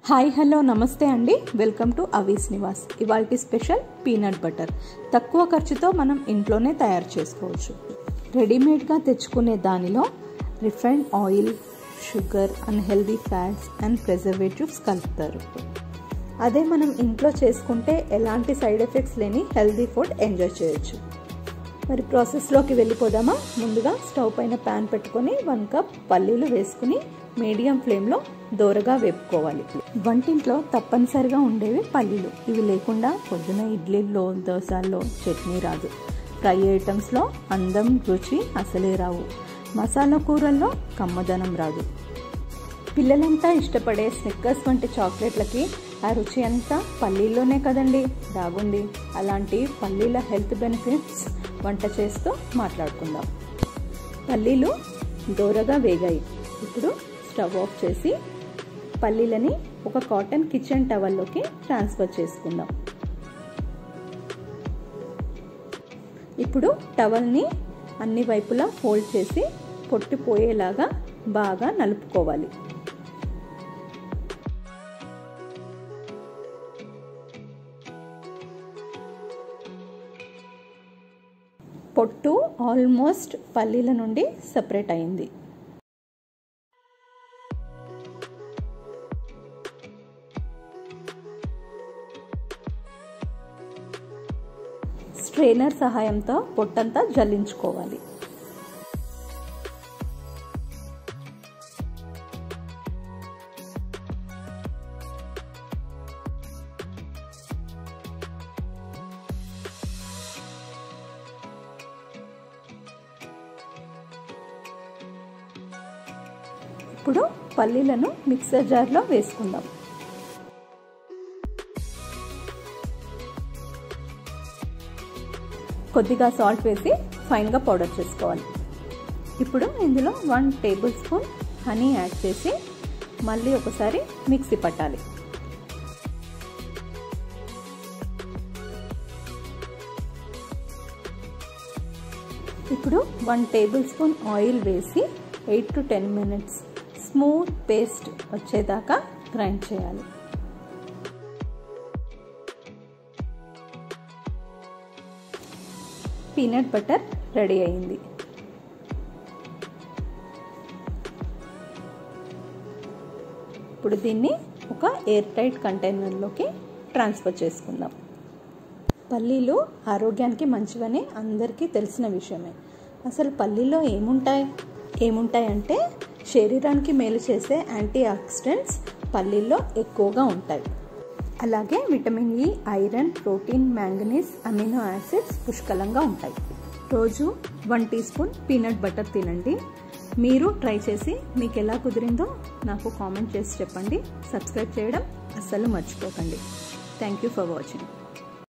hi hello నమస్తే అండి welcome to Avis Nivas ఇవాల్టి స్పెషల్ పీనట్ బటర్ తక్కువ ఖర్చుతో మనం ఇంట్లోనే తయారు చేసుకోవచ్చు రెడీమేడ్గా తెచ్చుకునే దానిలో refined oil sugar unhealthy fats and preservatives కలుపుతారు అదే మనం ఇంట్లో చేసుకుంటే ఎలాంటి సైడ్ ఎఫెక్ట్స్ లేని హెల్దీ ఫుడ్ ఎంజాయ్ చేయొచ్చు మరి ప్రాసెస్లోకి వెళ్ళిపోదామా ముందుగా స్టవ్ పైన ప్యాన్ పెట్టుకొని వన్ కప్ పల్లీలు వేసుకుని మీడియం ఫ్లేమ్లో దోరగా వేపుకోవాలి వంటింట్లో తప్పనిసరిగా ఉండేవి పల్లీలు ఇవి లేకుండా పొద్దున ఇడ్లీల్లో దోశల్లో చట్నీ రాదు ఫ్రై ఐటమ్స్లో అందం రుచి అసలే రావు మసాలా కూరల్లో కమ్మదనం రాదు పిల్లలంతా ఇష్టపడే స్నిక్కర్స్ వంటి చాక్లెట్లకి ఆ రుచి అంతా పల్లీల్లోనే కదండి దాగుంది అలాంటి పల్లీల హెల్త్ బెనిఫిట్స్ వంట చేస్తూ మాట్లాడుకుందాం పల్లీలు దోరగా వేగాయి ఇప్పుడు స్టవ్ ఆఫ్ చేసి పల్లీలని ఒక కాటన్ కిచెన్ టవల్లోకి ట్రాన్స్ఫర్ చేసుకుందాం ఇప్పుడు టవల్ని అన్ని వైపులా ఫోల్డ్ చేసి పొట్టిపోయేలాగా బాగా నలుపుకోవాలి పొట్టు ఆల్మోస్ట్ పల్లీల నుండి సపరేట్ అయింది స్ట్రైనర్ సహాయంతో పొట్టంతా జల్లించుకోవాలి ఇప్పుడు పల్లీలను మిక్సర్ జార్లో వేసుకుందాం కొద్దిగా సాల్ట్ వేసి ఫైన్గా పౌడర్ చేసుకోవాలి ఇప్పుడు ఇందులో one tablespoon honey add చేసి మళ్ళీ ఒకసారి మిక్సీ పట్టాలి ఇప్పుడు వన్ టేబుల్ స్పూన్ ఆయిల్ వేసి eight to ten minutes smooth paste వచ్చేదాకా గ్రైండ్ చేయాలి పీనట్ బటర్ రెడీ అయింది ఇప్పుడు దీన్ని ఒక ఎయిర్ టైట్ కంటైనర్లోకి ట్రాన్స్ఫర్ చేసుకుందాం పల్లీలు ఆరోగ్యానికి మంచివని అందరికీ తెలిసిన విషయమే అసలు పల్లీలో ఏముంటాయి ఏముంటాయంటే శరీరానికి మేలు చేసే యాంటీ ఆక్సిడెంట్స్ పల్లీల్లో ఎక్కువగా ఉంటాయి అలాగే vitamin E iron protein manganese amino acids పుష్కలంగా ఉంటాయి రోజు one teaspoon peanut butter తినండి మీరు ట్రై చేసి మీకు ఎలా కుదిరిందో నాకు కామెంట్ చేసి చెప్పండి సబ్స్క్రైబ్ చేయడం అస్సలు మర్చిపోకండి థ్యాంక్ యూ ఫర్ వాచింగ్